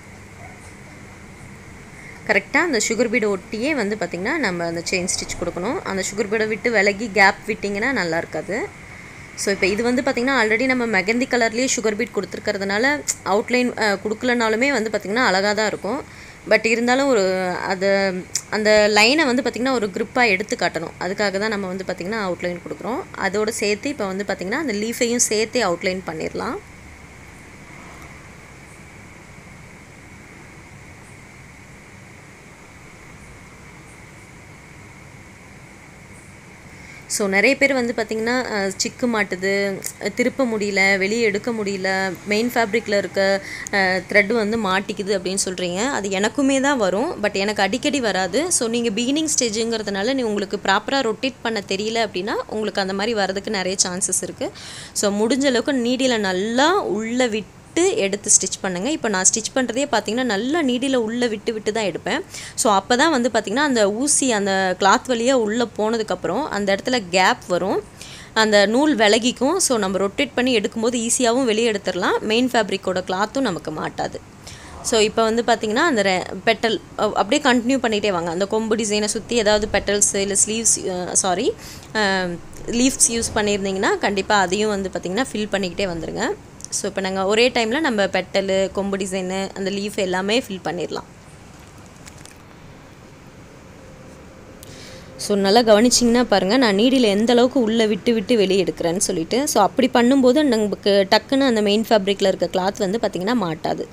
கரெக்டாக அந்த சுகர் பீடை ஒட்டியே வந்து பார்த்திங்கன்னா நம்ம அந்த செயின் ஸ்டிச் கொடுக்கணும் அந்த சுகர் பீடை விட்டு விலகி கேப் விட்டிங்கன்னா நல்லா இருக்காது ஸோ இப்போ இது வந்து பார்த்திங்கன்னா ஆல்ரெடி நம்ம மெகந்தி கலர்லேயே சுகர் பீட் கொடுத்துருக்கறதுனால அவுட்லைன் கொடுக்கலனாலுமே வந்து பார்த்திங்கன்னா அழகாக தான் இருக்கும் பட் இருந்தாலும் ஒரு அது அந்த லைனை வந்து பார்த்திங்கன்னா ஒரு க்ரிப்பாக எடுத்து காட்டணும் அதுக்காக தான் நம்ம வந்து பார்த்திங்கன்னா அவுட்லைன் கொடுக்குறோம் அதோடு சேர்த்து இப்போ வந்து பார்த்திங்கன்னா அந்த லீஃபையும் சேர்த்தே அவுட்லைன் பண்ணிடலாம் ஸோ நிறைய பேர் வந்து பார்த்திங்கன்னா சிக்கு மாட்டுது திருப்ப முடியல வெளியே எடுக்க முடியல மெயின் ஃபேப்ரிக்கில் இருக்க த்ரெட்டு வந்து மாட்டிக்குது அப்படின்னு சொல்கிறீங்க அது எனக்குமே தான் வரும் பட் எனக்கு அடிக்கடி வராது ஸோ நீங்கள் பிகினிங் ஸ்டேஜுங்கிறதுனால நீ உங்களுக்கு ப்ராப்பராக ரொட்டேட் பண்ண தெரியல அப்படின்னா உங்களுக்கு அந்த மாதிரி வரதுக்கு நிறைய சான்சஸ் இருக்குது ஸோ முடிஞ்ச அளவுக்கு நீடியில் நல்லா உள்ளே விட்டு விட்டு எடுத்து ஸ்டிச் பண்ணுங்கள் இப்போ நான் ஸ்டிச் பண்ணுறதே பார்த்தீங்கன்னா நல்லா நீடியில் உள்ளே விட்டு விட்டு தான் எடுப்பேன் ஸோ அப்போ தான் வந்து பார்த்திங்கன்னா அந்த ஊசி அந்த கிளாத் வழியாக உள்ளே போனதுக்கப்புறம் அந்த இடத்துல கேப் வரும் அந்த நூல் விலகிக்கும் ஸோ நம்ம ரொட்டேட் பண்ணி எடுக்கும்போது ஈஸியாகவும் வெளியே எடுத்துடலாம் மெயின் ஃபேப்ரிக்கோட கிளாத்தும் நமக்கு மாட்டாது ஸோ இப்போ வந்து பார்த்திங்கன்னா அந்த பெட்டல் அப்படியே கண்டினியூ பண்ணிகிட்டே வாங்க அந்த கொம்பு டிசைனை சுற்றி ஏதாவது பெட்டல்ஸ் இல்லை ஸ்லீவ்ஸ் சாரி லீவ்ஸ் யூஸ் பண்ணியிருந்தீங்கன்னா கண்டிப்பாக அதையும் வந்து பார்த்திங்கன்னா ஃபில் பண்ணிக்கிட்டே வந்துடுங்க ஸோ இப்போ நாங்கள் ஒரே டைமில் நம்ம பெட்டலு கொம்பு டிசைனு அந்த லீஃப் எல்லாமே ஃபில் பண்ணிடலாம் ஸோ நல்லா கவனிச்சிங்கன்னா பாருங்கள் நான் நீடியில் எந்த அளவுக்கு உள்ளே விட்டு விட்டு வெளியே எடுக்கிறேன்னு சொல்லிட்டு ஸோ அப்படி பண்ணும்போது நமக்கு டக்குன்னு அந்த மெயின் ஃபேப்ரிக்கில் இருக்க கிளாத் வந்து பார்த்திங்கன்னா மாட்டாது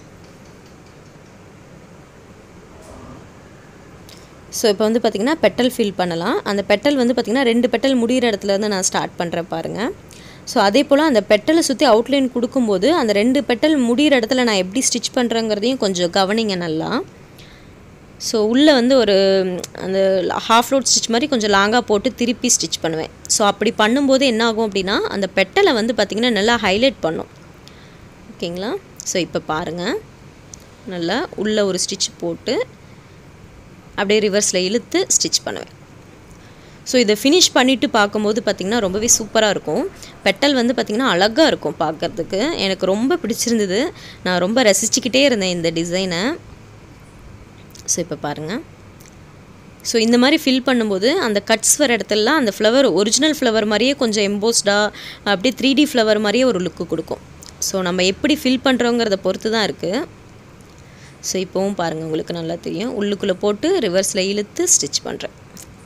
ஸோ இப்போ வந்து பார்த்திங்கன்னா பெட்டல் ஃபில் பண்ணலாம் அந்த பெட்டல் வந்து பார்த்திங்கன்னா ரெண்டு பெட்டல் முடிகிற இடத்துலேருந்து நான் ஸ்டார்ட் பண்ணுறேன் பாருங்கள் ஸோ அதே போல் அந்த பெட்டலை சுற்றி அவுட்லைன் கொடுக்கும்போது அந்த ரெண்டு பெட்டல் முடிகிற இடத்துல நான் எப்படி ஸ்டிச் பண்ணுறேங்கிறதையும் கொஞ்சம் கவனிங்க நல்லா ஸோ உள்ளே வந்து ஒரு அந்த ஹாஃப் லோட் ஸ்டிச் மாதிரி கொஞ்சம் லாங்காக போட்டு திருப்பி ஸ்டிச் பண்ணுவேன் ஸோ அப்படி பண்ணும்போது என்ன ஆகும் அப்படின்னா அந்த பெட்டலை வந்து பார்த்திங்கன்னா நல்லா ஹைலைட் பண்ணும் ஓகேங்களா ஸோ இப்போ பாருங்கள் நல்லா உள்ளே ஒரு ஸ்டிச் போட்டு அப்படியே ரிவர்ஸில் இழுத்து ஸ்டிச் பண்ணுவேன் ஸோ இதை ஃபினிஷ் பண்ணிவிட்டு பார்க்கும்போது பார்த்திங்கன்னா ரொம்பவே சூப்பராக இருக்கும் பெட்டல் வந்து பார்த்திங்கன்னா அழகாக இருக்கும் பார்க்குறதுக்கு எனக்கு ரொம்ப பிடிச்சிருந்தது நான் ரொம்ப ரசிச்சுக்கிட்டே இருந்தேன் இந்த டிசைனை ஸோ இப்போ பாருங்கள் ஸோ இந்த மாதிரி ஃபில் பண்ணும்போது அந்த கட்ஸ் வர இடத்துலலாம் அந்த ஃப்ளவர் ஒரிஜினல் ஃப்ளவர் மாதிரியே கொஞ்சம் எம்போஸ்டாக அப்படியே த்ரீ டி ஃப்ளவர் மாதிரியே ஒரு லுக்கு கொடுக்கும் ஸோ நம்ம எப்படி ஃபில் பண்ணுறோங்கிறத பொறுத்து தான் இருக்குது ஸோ இப்போவும் பாருங்கள் உங்களுக்கு நல்லா தெரியும் உள்ளுக்குள்ளே போட்டு ரிவர்ஸில் இழுத்து ஸ்டிச் பண்ணுறேன்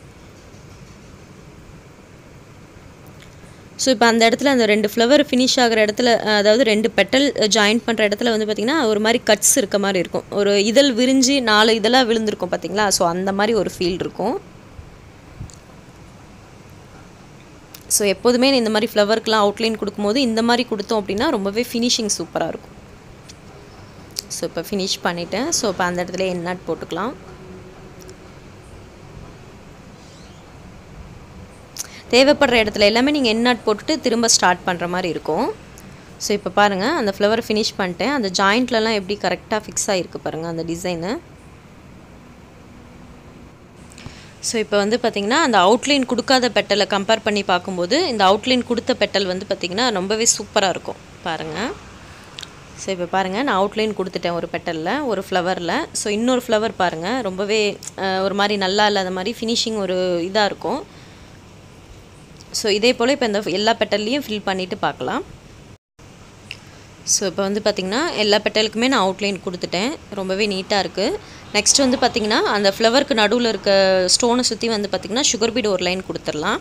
ஸோ இப்போ அந்த இடத்துல அந்த ரெண்டு ஃப்ளவர் ஃபினிஷ் ஆகிற இடத்துல அதாவது ரெண்டு பெட்டல் ஜாயின் பண்ணுற இடத்துல வந்து பார்த்திங்கன்னா ஒரு மாதிரி கட்ஸ் இருக்க மாதிரி இருக்கும் ஒரு இதழ் விரிஞ்சு நாலு இதெல்லாம் விழுந்திருக்கும் பார்த்தீங்களா ஸோ அந்த மாதிரி ஒரு ஃபீல் இருக்கும் ஸோ எப்போதுமே இந்த மாதிரி ஃப்ளவருக்குலாம் அவுட்லைன் கொடுக்கும்போது இந்த மாதிரி கொடுத்தோம் அப்படின்னா ரொம்பவே ஃபினிஷிங் சூப்பராக இருக்கும் ஸோ இப்போ ஃபினிஷ் பண்ணிவிட்டேன் ஸோ இப்போ அந்த இடத்துல எண்ணாட் போட்டுக்கலாம் தேவைப்படுற இடத்துல எல்லாமே நீங்கள் எண்ணாட் போட்டுட்டு திரும்ப ஸ்டார்ட் பண்ணுற மாதிரி இருக்கும் ஸோ இப்போ பாருங்கள் அந்த ஃப்ளவர் ஃபினிஷ் பண்ணிட்டேன் அந்த ஜாயிண்ட்லலாம் எப்படி கரெக்டாக ஃபிக்ஸ் ஆகிருக்கு பாருங்கள் அந்த டிசைனு ஸோ இப்போ வந்து பார்த்திங்கன்னா அந்த அவுட்லைன் கொடுக்காத பெட்டலை கம்பேர் பண்ணி பார்க்கும்போது இந்த அவுட்லைன் கொடுத்த பெட்டல் வந்து பார்த்திங்கன்னா ரொம்பவே சூப்பராக இருக்கும் பாருங்கள் ஸோ இப்போ பாருங்கள் நான் அவுட்லைன் கொடுத்துட்டேன் ஒரு பெட்டலில் ஒரு ஃப்ளவரில் ஸோ இன்னொரு ஃப்ளவர் பாருங்கள் ரொம்பவே ஒரு மாதிரி நல்லா இல்லாத மாதிரி ஃபினிஷிங் ஒரு இதாக இருக்கும் ஸோ இதே போல் இப்போ இந்த எல்லா பெட்டல்லையும் ஃபில் பண்ணிவிட்டு பார்க்கலாம் ஸோ இப்போ வந்து பார்த்திங்கன்னா எல்லா பெட்டலுக்குமே நான் அவுட்லைன் கொடுத்துட்டேன் ரொம்பவே நீட்டாக இருக்குது நெக்ஸ்ட் வந்து பார்த்திங்கன்னா அந்த ஃப்ளவருக்கு நடுவில் இருக்க ஸ்டோனை சுற்றி வந்து பார்த்திங்கன்னா சுகர் பீட் ஒரு லைன் கொடுத்துடலாம்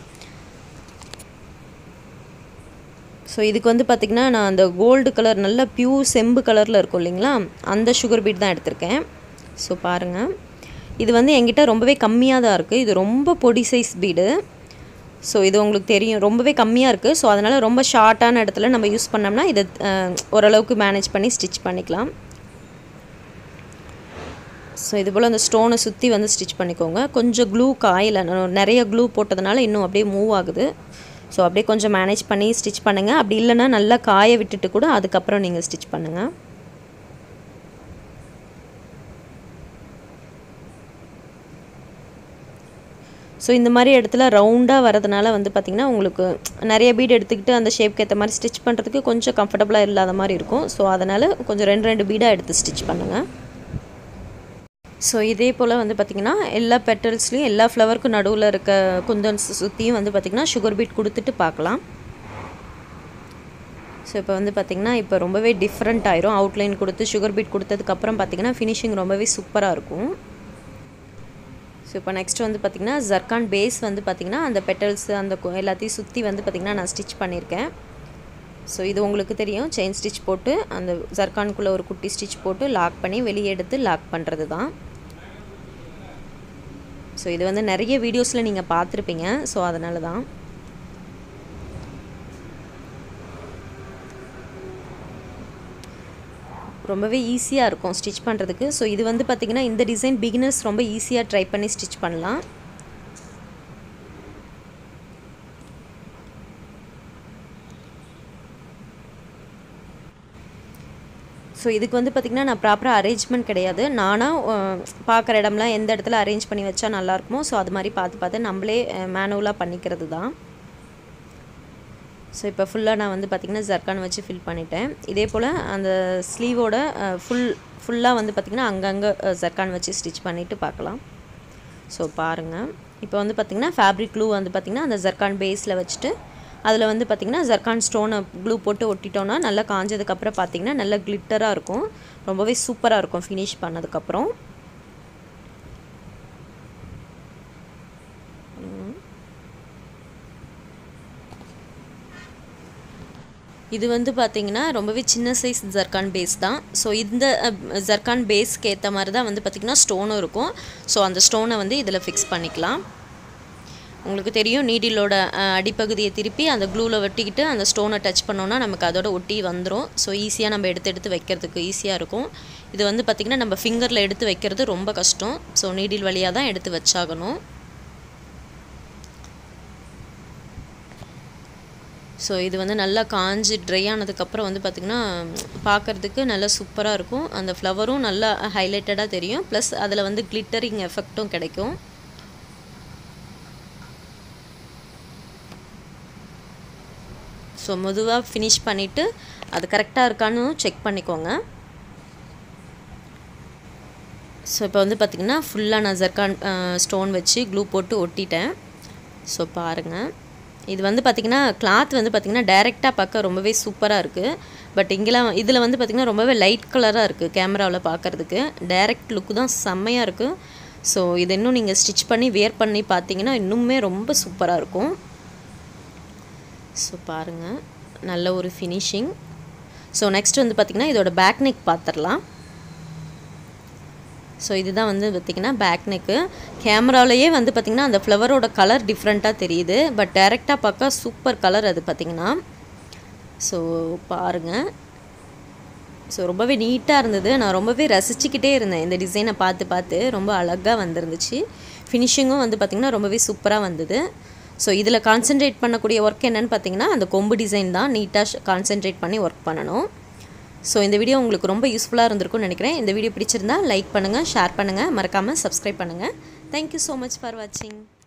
ஸோ இதுக்கு வந்து பார்த்திங்கன்னா நான் அந்த கோல்டு கலர் நல்ல பியூர் செம்பு கலரில் இருக்கும் இல்லைங்களா அந்த சுகர் பீட் தான் எடுத்திருக்கேன் ஸோ பாருங்கள் இது வந்து என்கிட்ட ரொம்பவே கம்மியாக தான் இருக்குது இது ரொம்ப பொடி சைஸ் பீடு ஸோ இது உங்களுக்கு தெரியும் ரொம்பவே கம்மியாக இருக்குது ஸோ அதனால் ரொம்ப ஷார்ட்டான இடத்துல நம்ம யூஸ் பண்ணோம்னா இதை ஓரளவுக்கு மேனேஜ் பண்ணி ஸ்டிச் பண்ணிக்கலாம் ஸோ இது போல் அந்த ஸ்டோனை சுற்றி வந்து ஸ்டிச் பண்ணிக்கோங்க கொஞ்சம் க்ளூ காயில் நிறைய க்ளூ போட்டதுனால இன்னும் அப்படியே மூவ் ஆகுது ஸோ அப்படியே கொஞ்சம் மேனேஜ் பண்ணி ஸ்டிச் பண்ணுங்கள் அப்படி இல்லைன்னா நல்லா காய விட்டுட்டு கூட அதுக்கப்புறம் நீங்கள் ஸ்டிச் பண்ணுங்கள் ஸோ இந்த மாதிரி இடத்துல ரவுண்டாக வரதுனால வந்து பார்த்திங்கன்னா உங்களுக்கு நிறைய பீட் எடுத்துக்கிட்டு அந்த ஷேப்க்கு ஏற்ற மாதிரி ஸ்டிச் பண்ணுறதுக்கு கொஞ்சம் கம்ஃபர்டபுளாக இல்லாத மாதிரி இருக்கும் ஸோ அதனால் கொஞ்சம் ரெண்டு ரெண்டு பீடாக எடுத்து ஸ்டிச் பண்ணுங்கள் ஸோ இதே போல் வந்து பார்த்திங்கன்னா எல்லா பெட்டல்ஸ்லேயும் எல்லா ஃப்ளவருக்கும் நடுவில் இருக்க குந்தன்ஸ் சுற்றியும் வந்து பார்த்திங்கன்னா சுகர் பீட் கொடுத்துட்டு பார்க்கலாம் ஸோ இப்போ வந்து பார்த்திங்கன்னா இப்போ ரொம்பவே டிஃப்ரெண்ட் ஆயிரும் அவுட்லைன் கொடுத்து சுகர் பீட் கொடுத்ததுக்கப்புறம் பார்த்திங்கன்னா ஃபினிஷிங் ரொம்பவே சூப்பராக இருக்கும் ஸோ இப்போ நெக்ஸ்ட் வந்து பார்த்திங்கன்னா ஜர்கான் பேஸ் வந்து பார்த்திங்கன்னா அந்த பெட்டல்ஸ் அந்த எல்லாத்தையும் சுற்றி வந்து பார்த்திங்கன்னா நான் ஸ்டிச் பண்ணியிருக்கேன் ஸோ இது உங்களுக்கு தெரியும் செயின் ஸ்டிச் போட்டு அந்த ஜர்கானுக்குள்ளே ஒரு குட்டி ஸ்டிச் போட்டு லாக் பண்ணி வெளியே எடுத்து லாக் பண்ணுறது தான் ஸோ இது வந்து நிறைய வீடியோஸில் நீங்கள் பார்த்துருப்பீங்க ஸோ அதனால தான் ரொம்பவே ஈஸியாக இருக்கும் ஸ்டிச் பண்ணுறதுக்கு ஸோ இது வந்து பார்த்திங்கன்னா இந்த டிசைன் பிகினர்ஸ் ரொம்ப ஈஸியாக ட்ரை பண்ணி ஸ்டிச் பண்ணலாம் ஸோ இதுக்கு வந்து பார்த்திங்கன்னா நான் ப்ராப்பராக அரேஞ்ச்மெண்ட் கிடையாது நானாக பார்க்குற இடம்லாம் எந்த இடத்துல அரேஞ்ச் பண்ணி வச்சா நல்லாயிருக்குமோ ஸோ அது மாதிரி பார்த்து பார்த்து நம்மளே மேனுவலாக பண்ணிக்கிறது தான் ஸோ இப்போ ஃபுல்லாக நான் வந்து பார்த்திங்கன்னா ஜர்கான் வச்சு ஃபில் பண்ணிட்டேன் இதே போல் அந்த ஸ்லீவோட ஃபுல் ஃபுல்லாக வந்து பார்த்திங்கன்னா அங்கங்கே ஜர்கான் வச்சு ஸ்டிச் பண்ணிவிட்டு பார்க்கலாம் ஸோ பாருங்கள் இப்போ வந்து பார்த்திங்கன்னா ஃபேப்ரிக் க்ளூ வந்து பார்த்திங்கன்னா அந்த ஜர்கான் பேஸில் வச்சுட்டு அதில் வந்து பார்த்திங்கன்னா ஜர்கான் ஸ்டோனை க்ளூ போட்டு ஒட்டிட்டோன்னா நல்லா காஞ்சதுக்கப்புறம் பார்த்திங்கன்னா நல்லா கிளிட்டராக இருக்கும் ரொம்பவே சூப்பராக இருக்கும் ஃபினிஷ் பண்ணதுக்கப்புறம் இது வந்து பார்த்திங்கன்னா ரொம்பவே சின்ன சைஸ் ஜர்கான் பேஸ் தான் ஸோ இந்த ஜர்கான் பேஸ்க்கு ஏற்ற மாதிரி தான் வந்து பார்த்திங்கன்னா ஸ்டோனும் இருக்கும் ஸோ அந்த ஸ்டோனை வந்து இதில் ஃபிக்ஸ் பண்ணிக்கலாம் உங்களுக்கு தெரியும் நீடிலோட அடிப்பகுதியை திருப்பி அந்த க்ளூவில் வெட்டிக்கிட்டு அந்த ஸ்டோனை டச் பண்ணோன்னா நமக்கு அதோட ஒட்டி வந்துடும் ஸோ ஈஸியாக நம்ம எடுத்து எடுத்து வைக்கிறதுக்கு ஈஸியாக இருக்கும் இது வந்து பார்த்திங்கன்னா நம்ம ஃபிங்கரில் எடுத்து வைக்கிறது ரொம்ப கஷ்டம் ஸோ நீடில் வழியாக தான் எடுத்து வச்சாகணும் ஸோ இது வந்து நல்லா காஞ்சி ட்ரை ஆனதுக்கப்புறம் வந்து பார்த்திங்கன்னா பார்க்குறதுக்கு நல்லா சூப்பராக இருக்கும் அந்த ஃப்ளவரும் நல்லா ஹைலைட்டடாக தெரியும் ப்ளஸ் அதில் வந்து கிளிட்டரிங் எஃபெக்ட்டும் கிடைக்கும் ஸோ மெதுவாக ஃபினிஷ் பண்ணிவிட்டு அது கரெக்டாக இருக்கான்னு செக் பண்ணிக்கோங்க ஸோ இப்போ வந்து பார்த்திங்கன்னா ஃபுல்லாக நான் ஜர்கான் ஸ்டோன் வச்சு க்ளூ போட்டு ஒட்டிட்டேன் ஸோ பாருங்கள் இது வந்து பார்த்திங்கன்னா கிளாத் வந்து பார்த்திங்கன்னா டைரெக்டாக பார்க்க ரொம்பவே சூப்பராக இருக்குது பட் இங்கெல்லாம் இதில் வந்து பார்த்திங்கன்னா ரொம்பவே லைட் கலராக இருக்குது கேமராவில் பார்க்குறதுக்கு டைரக்ட் லுக்கு தான் செம்மையாக இருக்குது ஸோ இது இன்னும் நீங்கள் ஸ்டிச் பண்ணி வேர் பண்ணி பார்த்தீங்கன்னா இன்னுமே ரொம்ப சூப்பராக இருக்கும் ஸோ பாருங்கள் நல்ல ஒரு ஃபினிஷிங் ஸோ நெக்ஸ்ட் வந்து பார்த்திங்கன்னா இதோட பேக் நெக் பார்த்துடலாம் ஸோ இதுதான் வந்து பார்த்திங்கன்னா பேக் நெக்கு கேமராலேயே வந்து பார்த்திங்கன்னா அந்த ஃப்ளவரோட கலர் டிஃப்ரெண்ட்டாக தெரியுது பட் டைரெக்டாக பார்க்க சூப்பர் கலர் அது பார்த்திங்கன்னா ஸோ பாருங்கள் ஸோ ரொம்பவே நீட்டாக இருந்தது நான் ரொம்பவே ரசிச்சுக்கிட்டே இருந்தேன் இந்த டிசைனை பார்த்து பார்த்து ரொம்ப அழகாக வந்துருந்துச்சு ஃபினிஷிங்கும் வந்து பார்த்திங்கன்னா ரொம்பவே சூப்பராக வந்தது ஸோ இதில் கான்சென்ட்ரேட் பண்ணக்கூடிய ஒர்க் என்னென்னு பார்த்தீங்கன்னா அந்த கொம்பு டிசைன் தான் நீட்டாக கான்சென்ட்ரேட் பண்ணி ஒர்க் பண்ணணும் ஸோ இந்த வீடியோ உங்களுக்கு ரொம்ப யூஸ்ஃபுல்லாக இருந்திருக்கும்னு நினைக்கிறேன் இந்த வீடியோ பிடிச்சிருந்தா லைக் பண்ணுங்கள் ஷேர் பண்ணுங்கள் மறக்காமல் சப்ஸ்கிரைப் பண்ணுங்கள் தேங்க்யூ ஸோ மச் ஃபார் வாட்சிங்